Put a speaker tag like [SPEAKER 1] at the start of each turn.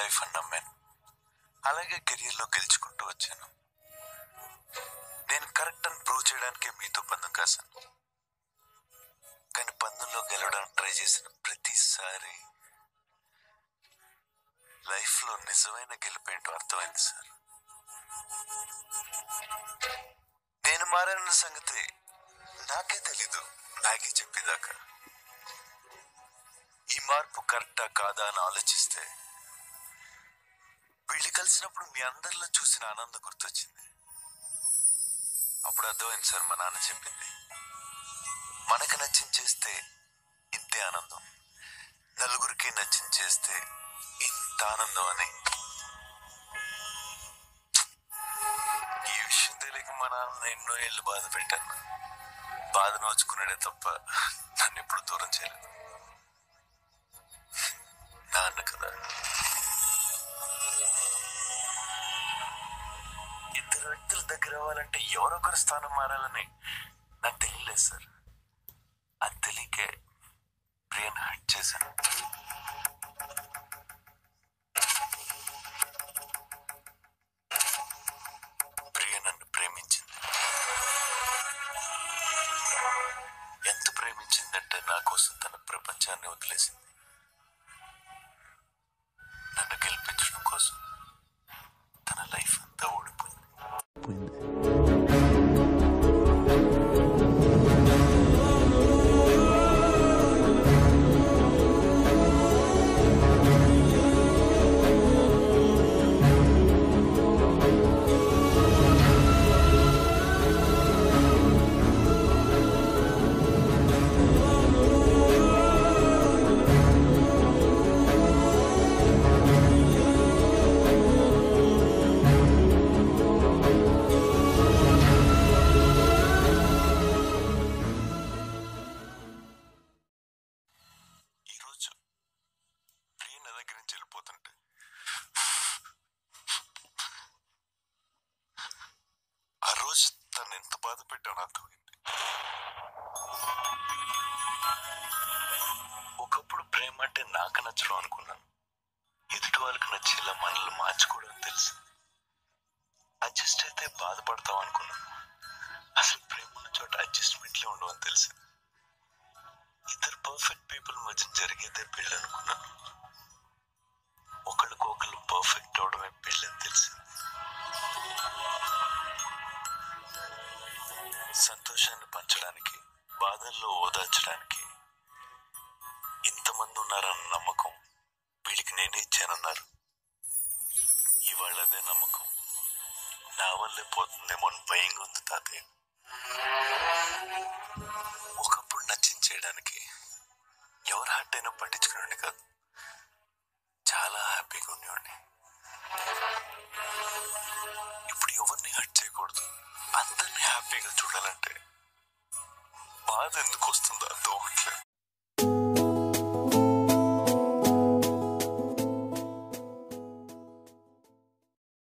[SPEAKER 1] life అని నమ్మాను అలాగే కెరీర్లో గెలుచుకుంటూ వచ్చాను నేను కరెక్ట్ అని ప్రూవ్ చేయడానికే మీతో పందెం కాశాను కానీ పందెంలో గెలవడానికి ట్రై చేసిన ప్రతిసారి లైఫ్లో నిజమైన గెలిపేంటో అర్థమైంది సార్ నేను మారానన్న సంగతి నాకే తెలీదు నాకే చెప్పేదాకా ఈ మార్పు కరెక్టా కాదా అని ఆలోచిస్తే వీళ్ళు కలిసినప్పుడు మీ అందరిలో చూసిన ఆనందం గుర్తొచ్చింది అప్పుడు అర్థమైంది సార్ మా నాన్న చెప్పింది మనకు నచ్చిన చేస్తే ఇంతే ఆనందం నలుగురికి నచ్చిన చేస్తే ఇంత ఆనందం అని ఈ విషయం తెలియక మా నాన్న ఎన్నో ఏళ్ళు బాధ పెట్టాను బాధ నోచుకున్నాడే తప్ప నన్ను ఎప్పుడు దూరం చేయలేదు నాన్న కదా ఇద్దరు వ్యక్తుల దగ్గర అవ్వాలంటే ఎవరొకరు స్థానం మారాలని నాకు తెలియలేదు సార్ అది తెలియకే ప్రియను హట్ చేశాను ప్రియ నన్ను ప్రేమించింది ఎంత ప్రేమించిందంటే నా కోసం తన ప్రపంచాన్ని వదిలేసింది నన్ను గెలిపించడం కోసం తన లైఫ్ అంతా ఓడిపోయింది ఈరోజు ప్రియ నా దగ్గర నుంచి వెళ్ళిపోతుంటే ఆ రోజు తను ఎంత బాధ పెట్టానో అర్థమైంది ఒకప్పుడు ప్రేమ అంటే నాకు నచ్చడం అనుకున్నాను ఎదుటి వాళ్ళకి నచ్చేలా మనల్ని మార్చుకోవడం తెలుసు అడ్జస్ట్ అయితే బాధపడతాం అనుకున్నాను అసలు ప్రేమ ఉన్న చోట అడ్జస్ట్మెంట్లే ఉండవని తెలిసింది ఇద్దరు పర్ఫెక్ట్ పీపుల్ మధ్య జరిగేదే పెళ్ళి అనుకున్నాను ఒకళ్ళకొకళ్ళు పర్ఫెక్ట్ అవడమే పెళ్ళని తెలిసింది సంతోషాన్ని పంచడానికి బాధల్లో ఓదార్చడానికి ఇంతమంది ఉన్నారన్న నమ్మకం వీళ్ళకి నేనే ఇచ్చానన్నారు ఇవాళ అదే నమ్మకం నా వల్లే పోతుందేమో అని భయంగా ఉంది తాతయ్య